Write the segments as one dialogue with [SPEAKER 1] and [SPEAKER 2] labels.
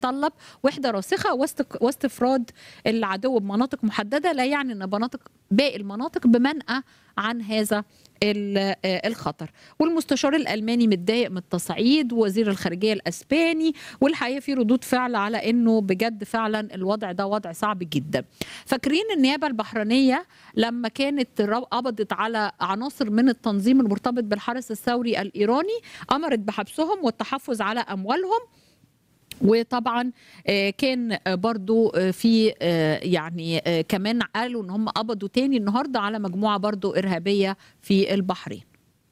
[SPEAKER 1] تتطلب وحده راسخه واستق- واستفراد العدو بمناطق محدده لا يعني ان مناطق باقي المناطق بمنأى عن هذا ال- آه، الخطر والمستشار الالماني متضايق من التصعيد ووزير الخارجيه الاسباني والحقيقه في ردود فعل على انه بجد فعلا الوضع ده وضع صعب جدا فاكرين النيابه البحرينيه لما كانت رو- قبضت على عناصر من التنظيم المرتبط بالحرس الثوري الايراني امرت بحبسهم والتحفظ على اموالهم وطبعا آه، كان آه، برضو آه، في آه، يعني آه، كمان قالوا ان هم قبضوا تاني النهارده على مجموعه برضو ارهابيه في البحرين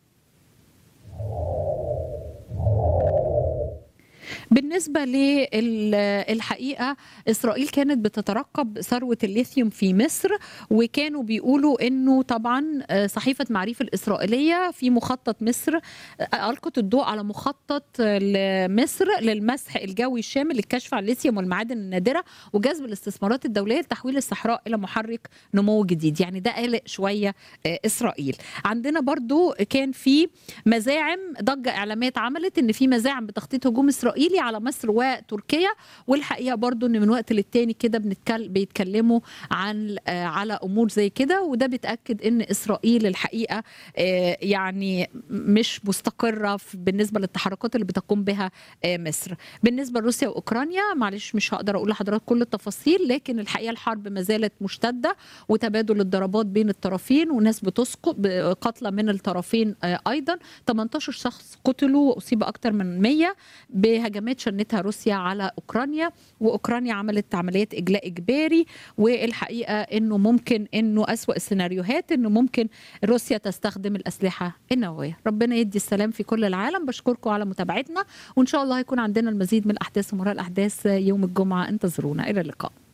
[SPEAKER 1] بالنسبة للحقيقة إسرائيل كانت بتترقب ثروة الليثيوم في مصر وكانوا بيقولوا أنه طبعا آه، صحيفة معريف الإسرائيلية في مخطط مصر آه، ألقت الضوء على مخطط آه، لمصر للمسح الجوي الشامل للكشف عن الليثيوم والمعادن النادرة وجذب الاستثمارات الدولية لتحويل الصحراء إلى محرك نمو جديد يعني ده قلق شوية آه، إسرائيل عندنا برضو كان في مزاعم ضجة إعلامية اتعملت إن في مزاعم بتخطيط هجوم إسرائيلي على مصر وتركيا والحقيقة برضو إن من وقت للتاني كده بنتكلم بيتكلموا عن آه، على أمور زي كده وده بيتأكد إن إسرائيل الحقيقة آه، يعني مش مستقرة في- بالنسبة للتحركات اللي بتقوم بها آه، مصر بالنسبة لروسيا وأوكرانيا معلش مش هقدر أقول لحضرتك كل التفاصيل لكن الحقيقة الحرب ما زالت مشتدة وتبادل الضربات بين الطرفين وناس بتسقط قتلى من الطرفين آه، أيضا 18 شخص قتلوا وأصيب أكثر من 100 بهجمات شنتها روسيا على أوكرانيا وأوكرانيا عملت عمليات إجلاء إجباري والحقيقة أنه ممكن أنه أسوأ السيناريوهات أنه ممكن روسيا تستخدم الأسلحة النووية ربنا يدي السلام في كل العالم بشكركم على متابعتنا وإن شاء الله هيكون عندنا المزيد من الأحداث ومراء الأحداث يوم الجمعة انتظرونا إلى اللقاء